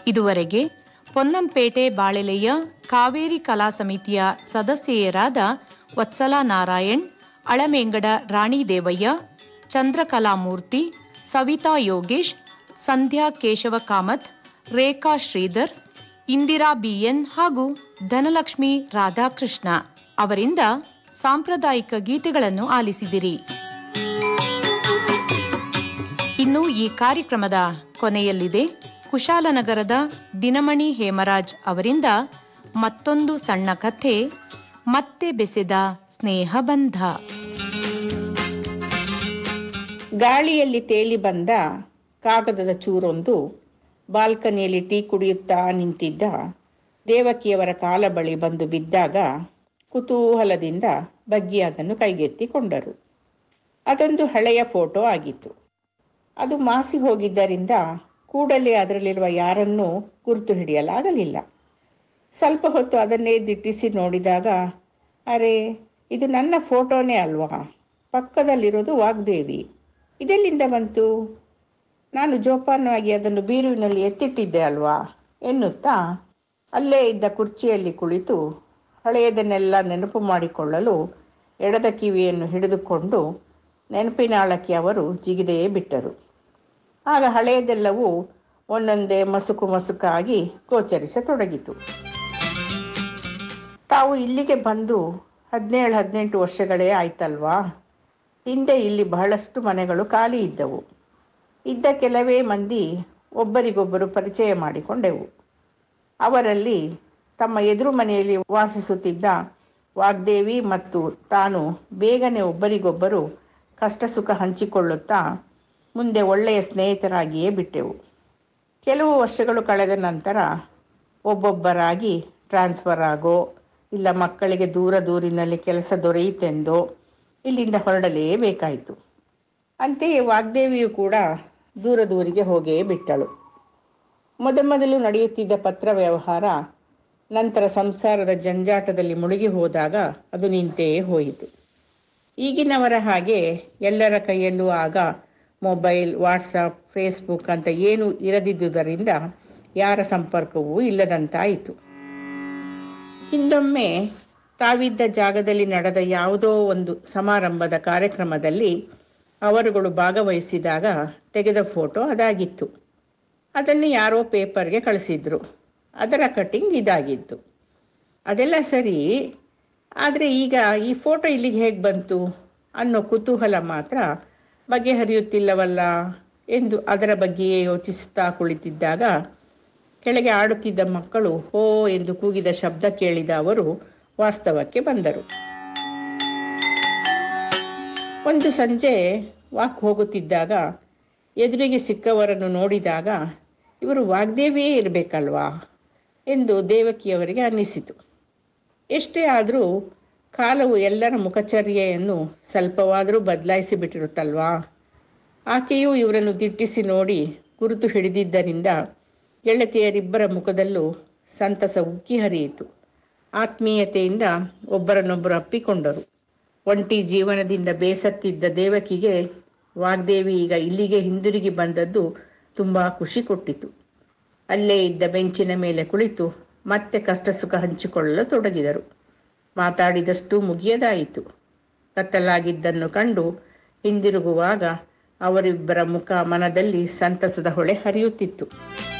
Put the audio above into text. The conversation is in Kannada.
ಇದುವರೆಗೆ ಪೊನ್ನಂಪೇಟೆ ಬಾಳೆಲೆಯ ಕಾವೇರಿ ಕಲಾ ಸಮಿತಿಯ ಸದಸ್ಯೆಯರಾದ ವತ್ಸಲಾ ನಾರಾಯಣ್ ಅಳಮೇಂಗಡ ರಾಣಿದೇವಯ್ಯ ಚಂದ್ರಕಲಾಮೂರ್ತಿ ಸವಿತಾ ಯೋಗೇಶ್ ಸಂಧ್ಯಾ ಕೇಶವ ಕಾಮತ್ ರೇಖಾ ಶ್ರೀಧರ್ ಇಂದಿರಾ ಬಿಎನ್ ಹಾಗೂ ಧನಲಕ್ಷ್ಮಿ ರಾಧಾಕೃಷ್ಣ ಅವರಿಂದ ಸಾಂಪ್ರದಾಯಿಕ ಗೀತೆಗಳನ್ನು ಆಲಿಸಿದಿರಿ ಇನ್ನು ಈ ಕಾರ್ಯಕ್ರಮದ ಕೊನೆಯಲ್ಲಿದೆ ಕುಶಾಲನಗರದ ದಿನಮಣಿ ಹೇಮರಾಜ್ ಅವರಿಂದ ಮತ್ತೊಂದು ಸಣ್ಣ ಕಥೆ ಮತ್ತೆ ಬೆಸೆದ ಸ್ನೇಹ ಬಂಧ ಗಾಳಿಯಲ್ಲಿ ತೇಲಿ ಬಂದ ಕಾಗದದ ಚೂರೊಂದು ಬಾಲ್ಕನಿಯಲ್ಲಿ ಟೀ ಕುಡಿಯುತ್ತಾ ನಿಂತಿದ್ದ ದೇವಕಿಯವರ ಕಾಲ ಬಳಿ ಬಂದು ಬಿದ್ದಾಗ ಕುತೂಹಲದಿಂದ ಬಗ್ಗಿ ಅದನ್ನು ಕೈಗೆತ್ತಿಕೊಂಡರು ಅದೊಂದು ಹಳೆಯ ಫೋಟೋ ಆಗಿತ್ತು ಅದು ಮಾಸಿ ಹೋಗಿದ್ದರಿಂದ ಕೂಡಲೇ ಅದರಲ್ಲಿರುವ ಯಾರನ್ನೂ ಗುರುತು ಹಿಡಿಯಲಾಗಲಿಲ್ಲ ಸ್ವಲ್ಪ ಹೊತ್ತು ಅದನ್ನೇ ದಿಟ್ಟಿಸಿ ನೋಡಿದಾಗ ಅರೆ ಇದು ನನ್ನ ಫೋಟೋನೇ ಅಲ್ವಾ ಪಕ್ಕದಲ್ಲಿರೋದು ವಾಗ್ದೇವಿ ಇದೆಲ್ಲಿಂದ ಬಂತು ನಾನು ಜೋಪಾನವಾಗಿ ಅದನ್ನು ಬೀರುವಿನಲ್ಲಿ ಎತ್ತಿಟ್ಟಿದ್ದೆ ಅಲ್ವಾ ಎನ್ನುತ್ತಾ ಅಲ್ಲೇ ಇದ್ದ ಕುರ್ಚಿಯಲ್ಲಿ ಕುಳಿತು ಹಳೆಯದನ್ನೆಲ್ಲ ನೆನಪು ಮಾಡಿಕೊಳ್ಳಲು ಎಡದ ಕಿವಿಯನ್ನು ಹಿಡಿದುಕೊಂಡು ನೆನಪಿನಾಳಕ್ಕೆ ಅವರು ಜಿಗಿದೆಯೇ ಬಿಟ್ಟರು ಆಗ ಹಳೆಯದೆಲ್ಲವೂ ಒಂದೊಂದೇ ಮಸುಕು ಮಸುಕಾಗಿ ಗೋಚರಿಸತೊಡಗಿತು ತಾವು ಇಲ್ಲಿಗೆ ಬಂದು ಹದಿನೇಳು ಹದಿನೆಂಟು ವರ್ಷಗಳೇ ಆಯ್ತಲ್ವಾ ಹಿಂದೆ ಇಲ್ಲಿ ಬಹಳಷ್ಟು ಮನೆಗಳು ಖಾಲಿ ಇದ್ದವು ಇದ್ದ ಕೆಲವೇ ಮಂದಿ ಒಬ್ಬರಿಗೊಬ್ಬರು ಪರಿಚಯ ಮಾಡಿಕೊಂಡೆವು ಅವರಲ್ಲಿ ತಮ್ಮ ಎದುರು ಮನೆಯಲ್ಲಿ ವಾಸಿಸುತ್ತಿದ್ದ ವಾಗ್ದೇವಿ ಮತ್ತು ತಾನು ಬೇಗನೆ ಒಬ್ಬರಿಗೊಬ್ಬರು ಕಷ್ಟ ಸುಖ ಹಂಚಿಕೊಳ್ಳುತ್ತಾ ಮುಂದೆ ಒಳ್ಳೆಯ ಸ್ನೇಹಿತರಾಗಿಯೇ ಬಿಟ್ಟೆವು ಕೆಲವು ವರ್ಷಗಳು ಕಳೆದ ನಂತರ ಒಬ್ಬೊಬ್ಬರಾಗಿ ಟ್ರಾನ್ಸ್ಫರ್ ಆಗೋ ಇಲ್ಲ ಮಕ್ಕಳಿಗೆ ದೂರ ದೂರಿನಲ್ಲಿ ಕೆಲಸ ದೊರೆಯಿತೆಂದೋ ಇಲ್ಲಿಂದ ಹೊರಡಲೇಬೇಕಾಯಿತು ಅಂತೆಯೇ ವಾಗ್ದೇವಿಯು ಕೂಡ ದೂರ ದೂರಿಗೆ ಹೋಗೇ ಬಿಟ್ಟಳು ಮೊದಮೊದಲು ನಡೆಯುತ್ತಿದ್ದ ಪತ್ರ ವ್ಯವಹಾರ ನಂತರ ಸಂಸಾರದ ಜಂಜಾಟದಲ್ಲಿ ಮುಳುಗಿ ಹೋದಾಗ ಅದು ನಿಂತೇ ಹೋಯಿತು ಈಗಿನವರ ಹಾಗೆ ಎಲ್ಲರ ಕೈಯಲ್ಲೂ ಆಗ ಮೊಬೈಲ್ ವಾಟ್ಸಪ್ ಫೇಸ್ಬುಕ್ ಅಂತ ಏನೂ ಇರದಿದ್ದುದರಿಂದ ಯಾರ ಸಂಪರ್ಕವೂ ಇಲ್ಲದಂತಾಯಿತು ಹಿಂದೊಮ್ಮೆ ತಾವಿದ್ದ ಜಾಗದಲ್ಲಿ ನಡೆದ ಯಾವುದೋ ಒಂದು ಸಮಾರಂಭದ ಕಾರ್ಯಕ್ರಮದಲ್ಲಿ ಅವರುಗಳು ಭಾಗವಹಿಸಿದಾಗ ತೆಗೆದ ಫೋಟೋ ಅದಾಗಿತ್ತು ಅದನ್ನು ಯಾರೋ ಪೇಪರ್ಗೆ ಕಳಿಸಿದ್ರು ಅದರ ಕಟಿಂಗ್ ಇದಾಗಿತ್ತು ಅದೆಲ್ಲ ಸರಿ ಆದರೆ ಈಗ ಈ ಫೋಟೋ ಇಲ್ಲಿಗೆ ಹೇಗೆ ಬಂತು ಅನ್ನೋ ಕುತೂಹಲ ಮಾತ್ರ ಬಗೆಹರಿಯುತ್ತಿಲ್ಲವಲ್ಲ ಎಂದು ಅದರ ಬಗ್ಗೆಯೇ ಯೋಚಿಸುತ್ತಾ ಕುಳಿತಿದ್ದಾಗ ಕೆಳಗೆ ಆಡುತ್ತಿದ್ದ ಮಕ್ಕಳು ಹೋ ಎಂದು ಕೂಗಿದ ಶಬ್ದ ಕೇಳಿದ ಅವರು ವಾಸ್ತವಕ್ಕೆ ಬಂದರು ಒಂದು ಸಂಜೆ ವಾಕ್ ಹೋಗುತ್ತಿದ್ದಾಗ ಎದುರಿಗೆ ಸಿಕ್ಕವರನ್ನು ನೋಡಿದಾಗ ಇವರು ವಾಗ್ದೇವಿಯೇ ಇರಬೇಕಲ್ವಾ ಎಂದು ದೇವಕಿಯವರಿಗೆ ಅನ್ನಿಸಿತು ಎಷ್ಟೇ ಆದರೂ ಕಾಲವು ಎಲ್ಲರ ಮುಖಚರ್ಯೆಯನ್ನು ಸ್ವಲ್ಪವಾದರೂ ಬದಲಾಯಿಸಿ ಬಿಟ್ಟಿರುತ್ತಲ್ವಾ ಆಕೆಯೂ ಇವರನ್ನು ದಿಟ್ಟಿಸಿ ನೋಡಿ ಗುರುತು ಹಿಡಿದಿದ್ದರಿಂದ ಗೆಳತಿಯರಿಬ್ಬರ ಮುಖದಲ್ಲೂ ಸಂತಸ ಉಕ್ಕಿ ಹರಿಯಿತು ಆತ್ಮೀಯತೆಯಿಂದ ಒಬ್ಬರನ್ನೊಬ್ಬರು ಅಪ್ಪಿಕೊಂಡರು ಒಂಟಿ ಜೀವನದಿಂದ ಬೇಸತ್ತಿದ್ದ ದೇವಕಿಗೆ ವಾಗ್ದೇವಿ ಈಗ ಇಲ್ಲಿಗೆ ಹಿಂದಿರುಗಿ ಬಂದದ್ದು ತುಂಬ ಖುಷಿ ಕೊಟ್ಟಿತು ಅಲ್ಲೇ ಇದ್ದ ಬೆಂಚಿನ ಮೇಲೆ ಕುಳಿತು ಮತ್ತೆ ಕಷ್ಟ ಸುಖ ಹಂಚಿಕೊಳ್ಳಲು ತೊಡಗಿದರು ಮಾತಾಡಿದಷ್ಟು ಮುಗಿಯದಾಯಿತು ಕತ್ತಲಾಗಿದ್ದನ್ನು ಕಂಡು ಹಿಂದಿರುಗುವಾಗ ಅವರಿಬ್ಬರ ಮುಖ ಮನದಲ್ಲಿ ಸಂತಸದ ಹೊಳೆ ಹರಿಯುತ್ತಿತ್ತು